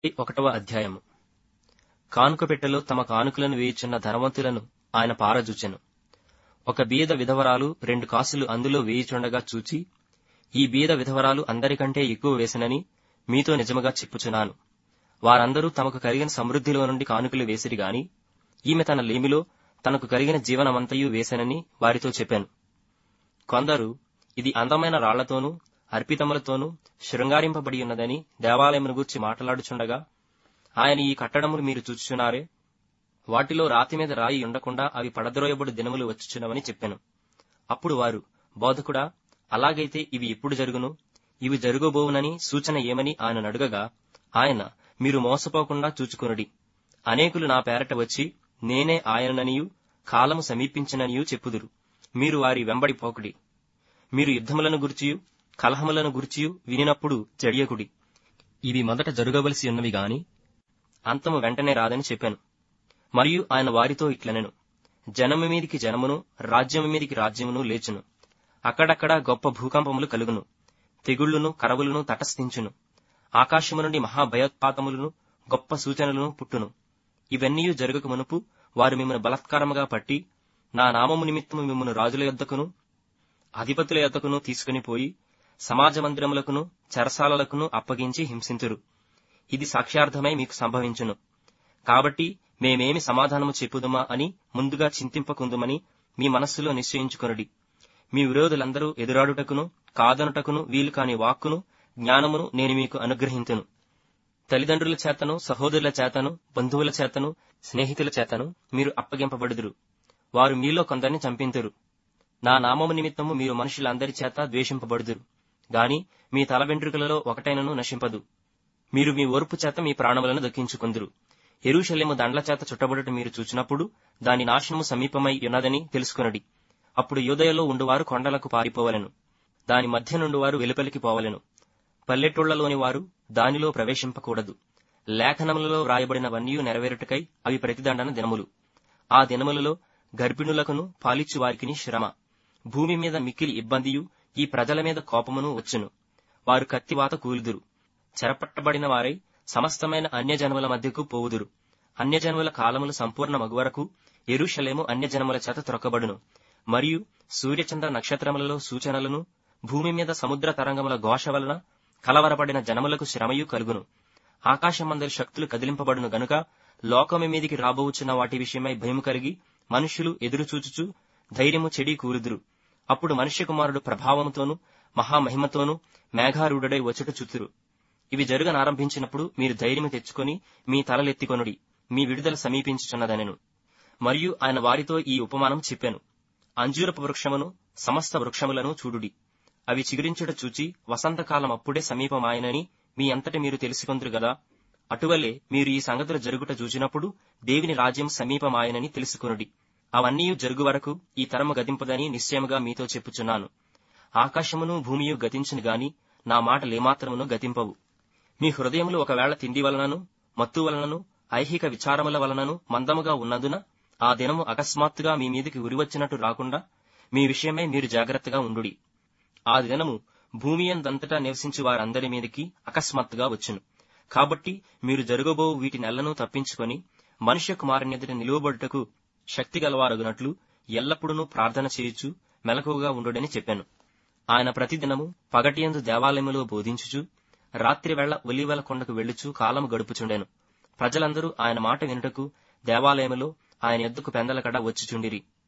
ఒకటవ అధ్యాయము కానుక పెట్టెలో తమ కానుకలను వేయుచున్న ధనవంతులను ఆయన పారజూచెను ఒక బీద విధవరాలు రెండు కాసులు అందులో వేయుచుండగా చూచి ఈ బీద విధవరాలు అందరికంటే ఎక్కువ వేసినని మీతో నిజముగా చెప్పుచున్నాను వారందరూ తమకు కలిగిన సమృద్ధిలో నుండి కానుకలు వేసిరి గాని ఈమె తన లేమిలో తనకు కలిగిన జీవనమంతయు వేసెనని వారితో చెప్పాను కొందరు ఇది అందమైన రాళ్లతోనూ అర్పితములతోనూ శృంగారింపబడి ఉన్నదని దేవాలయమును గూర్చి మాట్లాడుచుండగా ఆయన ఈ కట్టడములు మీరు చూచుచున్నారే వాటిలో రాతి మీద రాయి ఉండకుండా అవి పడద్రోయబడు దినములు వచ్చుచున్నవని చెప్పాను అప్పుడు వారు బోధకుడా అలాగైతే ఇవి ఎప్పుడు జరుగును ఇవి జరగబోవునని సూచన ఏమని ఆయన అడుగగా ఆయన మీరు మోసపోకుండా చూచుకొనుడి అనేకులు నా పేరట వచ్చి నేనే ఆయనననియు కాలము సమీపించిననియు చెప్పుదురు మీరు వారి వెంబడి పోకుడి మీరు యుద్ధములను గుర్చియు కలహములను గుర్చియు వినినప్పుడు జడియకుడి ఇవి మొదట జరగవలసి ఉన్నవి గాని అంతము వెంటనే రాదని చెప్పాను మరియు ఆయన వారితో ఇట్లనెను జనము మీదికి జనమును రాజ్యము మీదికి రాజ్యమును లేచును అక్కడక్కడ గొప్ప భూకంపములు కలుగును తెగుళ్లును కరవులను తటస్థించును ఆకాశము నుండి మహాభయోత్పాతములను గొప్ప సూచనలను పుట్టును ఇవన్నీ జరుగుక మునుపు వారు మిమ్మను బలత్కారముగా పట్టి నా నామము నిమిత్తము మిమ్మను రాజుల యొద్దకును అధిపతుల యొద్దకును తీసుకుని పోయి సమాజ మందిరములకును చెరసాలలకును అప్పగించి హింసింతురు ఇది సాక్ష్యార్థమై మీకు సంభవించును కాబట్టి మేమేమి సమాధానము చెప్పుదుమా అని ముందుగా చింతింపకుందుమని మీ మనస్సులో నిశ్చయించుకొనుడి మీ విరోధులందరూ ఎదురాడుటకును కాదనుటకును వీలు కాని వాక్కును జ్ఞానమును నేను మీకు అనుగ్రహింతును తల్లిదండ్రుల చేతను సహోదరుల చేతను బంధువుల చేతను స్నేహితుల చేతను మీరు అప్పగింపబడుదురు వారు మీలో కొందరిని చంపింతురు నా నామము నిమిత్తము మీరు మనుషులందరి చేత ద్వేషింపబడుదురు గాని మీ తల వెంట్రుకలలో ఒకటైనను నశింపదు మీరు మీ ఓర్పు చేత మీ ప్రాణములను దక్కించుకుందురు ఎరుషలేము దండ్ల చేత చుట్టబడుట మీరు చూచినప్పుడు దాని నాశనము సమీపమై ఉన్నదని తెలుసుకొనడి అప్పుడు యూదయలో ఉండువారు కొండలకు పారిపోవలెను దాని మధ్య నుండి వారు వెలుపలికి పోవలెను పల్లెటూళ్లలోని వారు దానిలో ప్రవేశింపకూడదు లేఖనములలో వ్రాయబడినవన్నీ నెరవేరుటకై అవి ప్రతిదండన దినములు ఆ దినములలో గర్భిణులకును పాలిచ్చు వారికిని శ్రమ భూమి మీద మిక్కిలి ఇబ్బందియు ఈ ప్రజల మీద కోపమును వచ్చును వారు కత్తివాత కూలుదురు చెరపట్టబడిన వారై సమస్తమైన అన్యజనముల మధ్యకు పోవుదురు అన్యజనముల కాలములు సంపూర్ణ మగువరకు ఎరుషలేము అన్యజనముల చేత త్రొక్కబడును మరియు సూర్యచంద్ర నక్షత్రములలో సూచనలను భూమి మీద సముద్ర తరంగముల ఘోష వలన కలవరపడిన జనములకు శ్రమయు కలుగును ఆకాశమందరి శక్తులు కదిలింపబడును గనుక లోకము మీదికి రాబోచున్న వాటి విషయమై భయము కలిగి మనుష్యులు ఎదురుచూచుచు ధైర్యము చెడి కూరుదురు అప్పుడు మనుష్య కుమారుడు ప్రభావముతోనూ మహామహిమతోనూ మేఘారూఢుడై వచ్చుట చూతురు ఇవి జరుగనారంభించినప్పుడు మీరు ధైర్యము తెచ్చుకొని మీ తలలెత్తికొనుడి మీ విడుదల సమీపించుచున్నదనెను మరియు ఆయన వారితో ఈ ఉపమానం చెప్పాను అంజూరపు వృక్షమును సమస్త వృక్షములను చూడుడి అవి చిగురించుట చూచి వసంతకాలం అప్పుడే సమీపమాయనని మీ అంతటి మీరు తెలుసుకొందురు గదా అటువలే మీరు ఈ సంగతులు జరుగుట చూచినప్పుడు దేవుని రాజ్యం సమీపమాయనని తెలుసుకొనుడి అవన్నీ జరుగు వరకు ఈ తరము గతింపదని నిశ్చయముగా మీతో చెప్పుచున్నాను ఆకాశమును భూమియు గతించును గాని నా మాటలేమాత్రమును గతింపవు మీ హృదయములు ఒకవేళ తిండి వలనను మత్తు వలనను ఐహిక విచారముల వలనను మందముగా ఉన్నందున ఆ దినము అకస్మాత్తుగా మీ మీదికి ఉరివచ్చినట్టు రాకుండా మీ విషయమై మీరు జాగ్రత్తగా ఉండుడి ఆ దినము భూమి అందంతటా నివసించు వారందరి మీదకి అకస్మాత్తుగా వచ్చును కాబట్టి మీరు జరగబో వీటి నెలను తప్పించుకొని మనుష్య కుమారుని నిలువబడుటకు శక్తి గలవారగునట్లు ఎల్లప్పుడూ ప్రార్థన చేయుచు మెలకువగా ఉండుడని చెప్పాను ఆయన ప్రతిదినము పగటియందు దేవాలయములో బోధించుచు రాత్రి వేళ ఒలివల కొండకు వెళ్ళుచు కాలము గడుపుచుండెను ప్రజలందరూ ఆయన మాట వినుటకు దేవాలయములో ఆయన ఎద్దుకు పెందలకడ వచ్చిచుండిరి